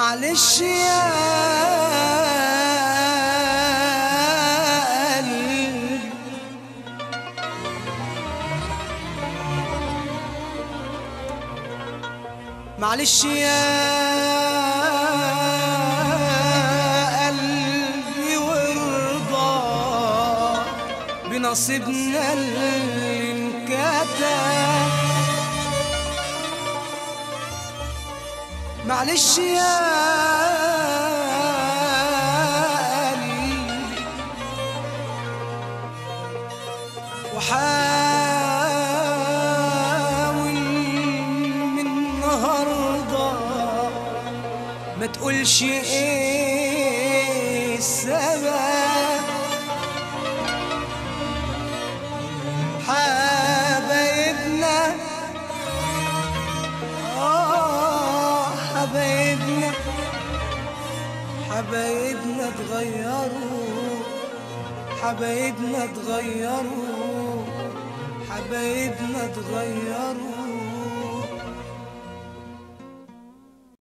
معلش يا قلبي معلش يا قلبي وارضى بنصيبنا اللي انكتب معلش يا قلبي وحاول من النهارده ما تقولش ايه السبب حبايبنا آه حبايبنا حبايبنا اتغيروا حبايبنا اتغيروا حبايبنا اتغيروا